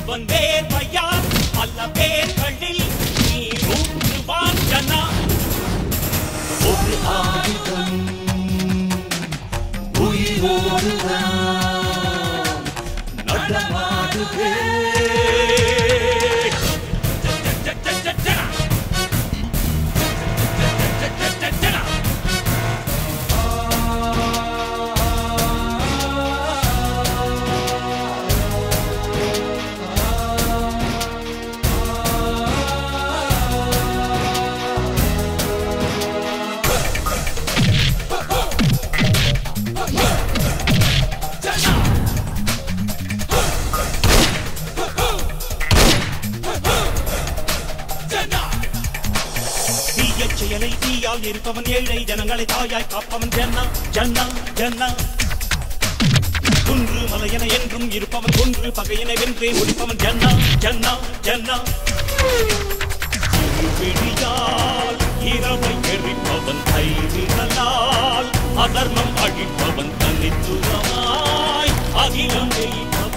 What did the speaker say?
அவன் வேர்வையால் பல பேர்களில் நீ ஊற்றுவான் ஜனா ஒரு ஆயுதம் உயிரோடுதான் நடமாடுவே தீயச் செயலை தீயால் இருப்பவன் ஏழை ஜனங்களை தாயாய் காப்பவன் ஜன்னா ஜன்னா ஜன்னா குன்று மலையென என்றும் இருப்பவன் கொன்று பகையினை வென்றே முடிப்பவன் ஜன்னா ஜன்னா ஜன்னா விழியால் இரவை எரிப்பவன் கைவிரலால் அதர்மம் அழிப்பவன் தனித்துவமாய் அகிலம் ஜெயிப்பவன்